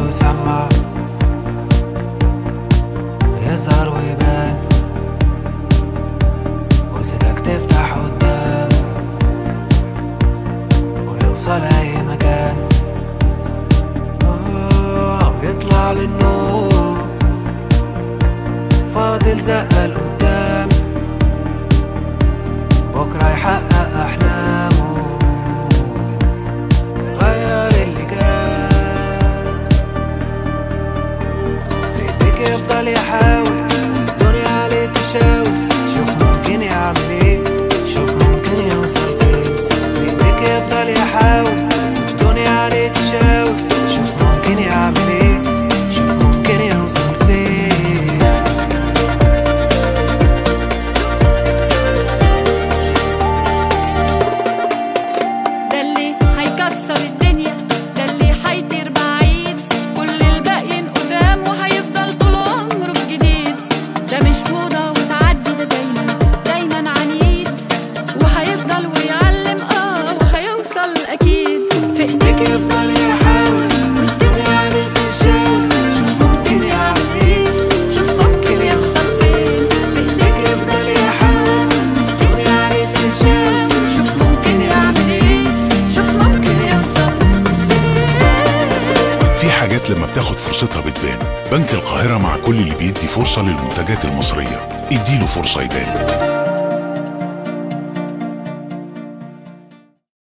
ويسمع يظهر ويبان وسيدك تفتح قدام ويوصل أي مكان آه، ويطلع للنور فاضل زقة لقدام بكرة يحقق أحلامه ويغير اللي كان في ايديك يفضل يحاول والدنيا عليه تشاور شوف ممكن يعمل ايه شوف ممكن يوصل فين في ايديك يفضل يحاول والدنيا عليه تشاور شوف ممكن يعمل ايه شوف ممكن يوصل فين ده اللي هيكسر الدنيا ده اللي هيطير بعيد كل الباقيين قدام وهيفضل طول عمره الجديد ده مش موضة وتعدي ده دايما دايما عنيد وهيفضل ويعلم اه وهيوصل اكيد في ايديك ايديك يفضل يحاول والدنيا عليه تشاور شوف ممكن يعمل ايه شوف ممكن يوصل فين في ايديك ايديك يفضل يحاول والدنيا عليه تشاور شوف ممكن يعمل ايه شوف ممكن يوصل فين في حاجات لما بتاخد فرصتها بتبان بنك القاهرة مع كل اللي بيدي فرصة للمنتجات المصرية اديله فرصة يبان